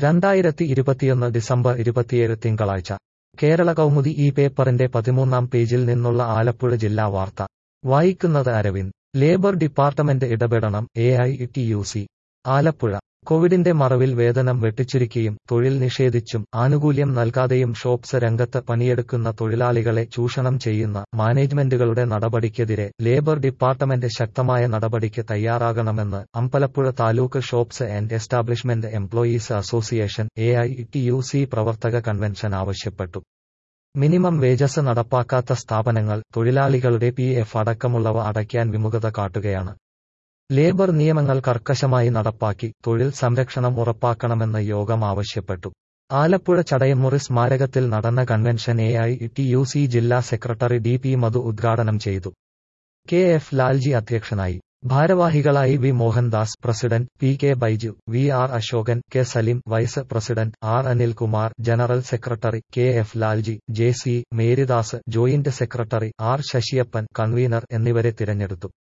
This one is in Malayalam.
രണ്ടായിരത്തി ഇരുപത്തിയൊന്ന് ഡിസംബർ ഇരുപത്തിയേഴ് തിങ്കളാഴ്ച കേരള കൗമുദി ഈ പേപ്പറിന്റെ പതിമൂന്നാം പേജിൽ നിന്നുള്ള ആലപ്പുഴ ജില്ലാ വാർത്ത വായിക്കുന്നത് അരവിന്ദ് ലേബർ ഡിപ്പാർട്ട്മെന്റ് ഇടപെടണം A I T U C Alappuzha കോവിഡിന്റെ മറവിൽ വേതനം വെട്ടിച്ചുരുക്കിയും തൊഴിൽ നിഷേധിച്ചും ആനുകൂല്യം നൽകാതെയും ഷോപ്സ് രംഗത്ത് പണിയെടുക്കുന്ന തൊഴിലാളികളെ ചൂഷണം ചെയ്യുന്ന മാനേജ്മെന്റുകളുടെ നടപടിക്കെതിരെ ലേബർ ഡിപ്പാർട്ട്മെന്റ് ശക്തമായ നടപടിക്ക് തയ്യാറാകണമെന്ന് Ambalappuzha taluk shops and establishment employees association A I T U C പ്രവർത്തക കൺവെൻഷൻ ആവശ്യപ്പെട്ടു മിനിമം വേജസ് നടപ്പാക്കാത്ത സ്ഥാപനങ്ങൾ തൊഴിലാളികളുടെ പി എഫ് അടക്കമുള്ളവ അടയ്ക്കാൻ വിമുഖത കാട്ടുകയാണ് ലേബർ നിയമങ്ങൾ കർക്കശമായി നടപ്പാക്കി തൊഴിൽ സംരക്ഷണം ഉറപ്പാക്കണമെന്ന് യോഗം ആവശ്യപ്പെട്ടു ആലപ്പുഴ ചടയമുറി സ്മാരകത്തിൽ നടന്ന convention A I T U C ജില്ലാ സെക്രട്ടറി ഡി പി മധു ഉദ്ഘാടനം ചെയ്തു കെ എഫ് ലാൽജി അധ്യക്ഷനായി ഭാരവാഹികളായി V Mohandas president P K Baiju V R Asokan K Salim vice president R Anilkumar general secretary K F Lalji J C Maridas joint secretary R Sasiyappan convener എന്നിവരെ തിരഞ്ഞെടുത്തു